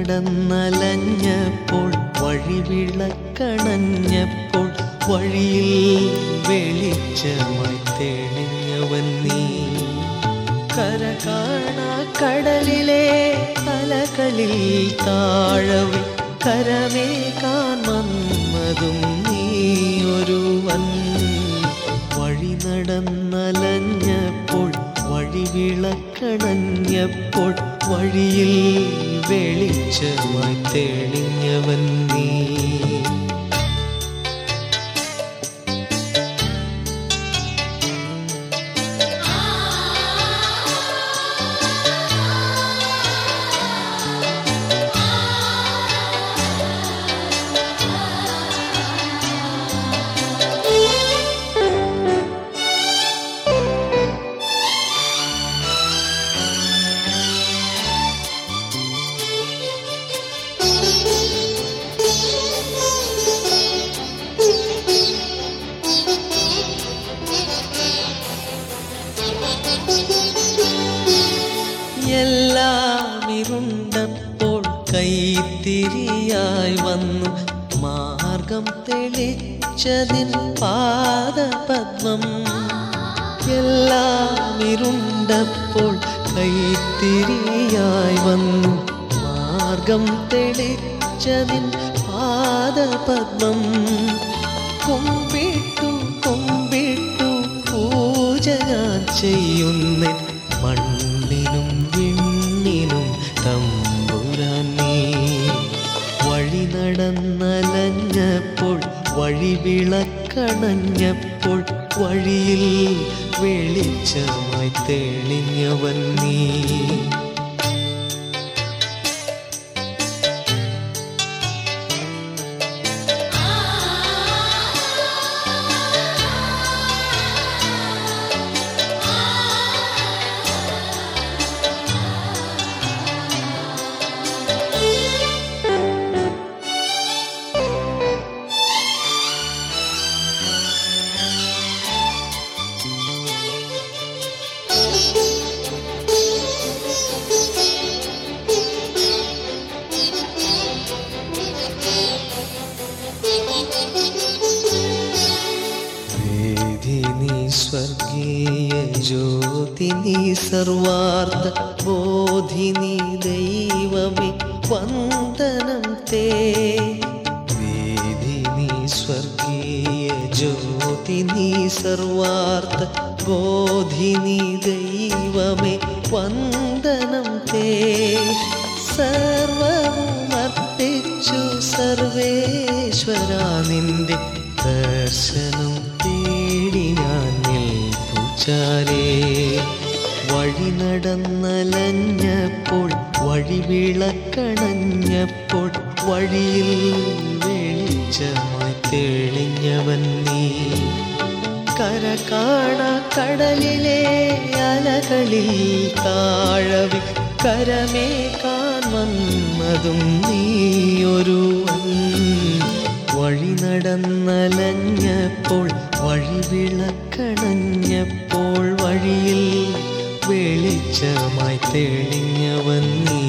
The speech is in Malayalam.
നടന്നലഞ്ഞപ്പോൾ വഴി വിളക്കണഞ്ഞപ്പോൾ വഴിയിൽ വെളിച്ചമായി തെളിഞ്ഞവൻ നീ കര കാണാ കടലിലെ അലകളിൽ താഴവെ കരമേകാൻ വന്നതും നീയൊരുവൻ വഴി നടന്നലഞ്ഞപ്പോൾ വഴി വിളക്കണഞ്ഞപ്പോൾ വഴിയിൽ വെളിച്ചമായി തെളിഞ്ഞവൻ നീ എല്ലാം ഇരുണ്ടപ്പോൾ കൈത്തിരിയായി വന്നു മാർഗം തെളിച്ചതിൻ പാദപദ്മം എല്ലാം ഇരുണ്ടപ്പോൾ കൈത്തിരിയായി വന്നു മാർഗം തെളിച്ചതിൻ പാദപദ്മം കുമ്പിട്ടു കുമ്പിട്ടു പൂജ ഞാൻ ചെയ്യുന്ന മണ്ണിനും വിണ്ണിനും തമ്പുരാൻ നീ വഴി നടന്നലഞ്ഞപ്പോൾ വഴി വിളക്കണഞ്ഞപ്പോൾ വഴിയിൽ വെളിച്ചമായി തെളിഞ്ഞവൻ നീ വേദിനി സ്വർഗീയ ജ്യോതിനി സർവാർത്ഥ ബോധിനി ദൈവമേ വന്ദനം തേ വേദിനി സ്വർഗീയ ജ്യോതിനി സർവാർത്ഥ ബോധിനി ദൈവമേ വന്ദനം തേ സർവവും അർപ്പിച്ചു സർവേശ്വര നിന്റെ ദർശനം തേടി ഞാൻ നിൽപ്പുച്ചാരേ വഴി നടന്നലഞ്ഞപ്പോൾ വഴി വിളക്കണഞ്ഞപ്പോൾ വഴിയിൽ വെളിച്ചമായി തെളിഞ്ഞവൻ നീ കര കാണ കടലിലെ അലകളിൽ താഴവി കരമേക്കാൻ വന്നതും നീയൊരുവൻ വഴി നടന്നലഞ്ഞപ്പോൾ വഴി വിളക്കണഞ്ഞപ്പോൾ വഴിയിൽ വെളിച്ചമായി തെളിഞ്ഞവൻ നീ